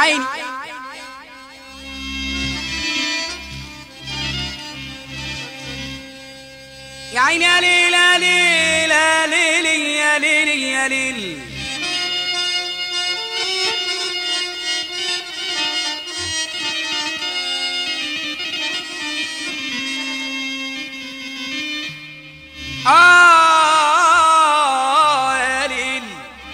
عيني يا عيني يا ليل يا ليل يا ليل يا ليل يا ليل آه يا ليل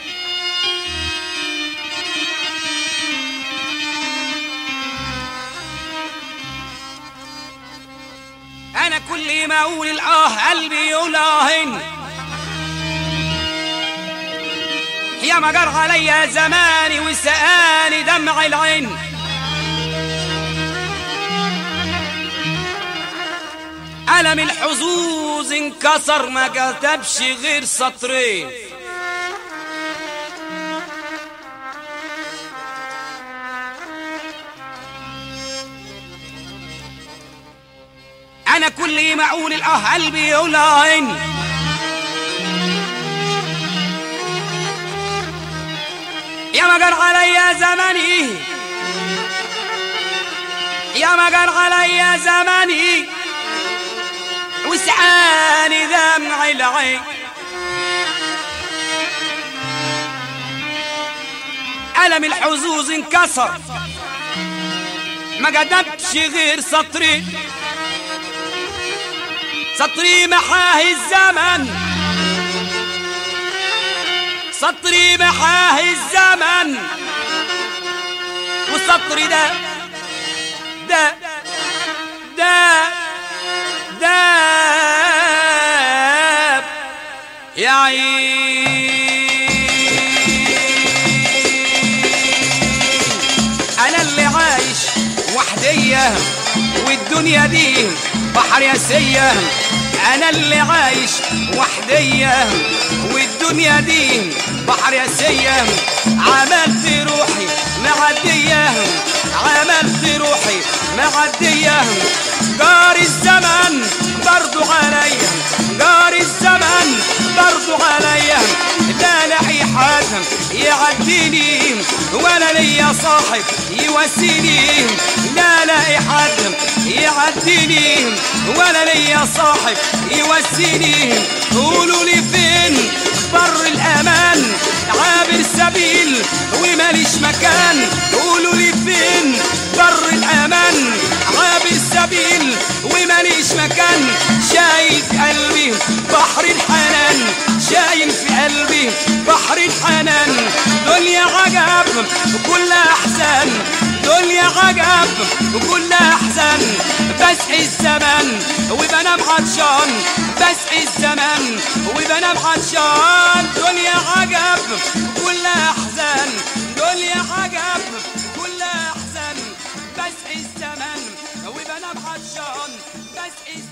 أنا كل ما أقول الآه قلبي يقول آهن يا ما جرى عليا زماني وسقاني دمع العين ألم الحظوظ انكسر ما كتبش غير سطرين أنا كل ما أقول الآه قلبي يقول آهن يا ما جرى عليا زماني يا ما جرى عليا زماني وسعاني دمع العين ألم الحظوظ انكسر ما قدمتش غير سطري سطري محاه الزمن سطري محاه الزمن وسطري ده ده ده داب يا عين انا اللي عايش وحدية والدنيا دي بحر ياسية انا اللي عايش وحدية والدنيا دي بحر ياسية عملت روحي معدية عملت روحي معدية جار الزمن برضو عليا جار الزمن برضو عليا لا لاقي حد يعديني ولا ليا صاحب يواسيني لا لاقي حد يعديني ولا ليا صاحب يواسيني قولوا لي فين بر الامان عابر سبيل وماليش مكان قولوا لي فين بر الامان عابر سبيل وماليش مكان شايل في قلبي بحر الحنان شايل في قلبي بحر الحنان دنيا عجب وكل احزان دنيا عجب وكل احزان بسعي الزمن وبنام عطشان بسعي الزمن وبنام عطشان دنيا عجب كل احزان دنيا عجب كل احزان بسعي الزمن وبنام عطشان بسعي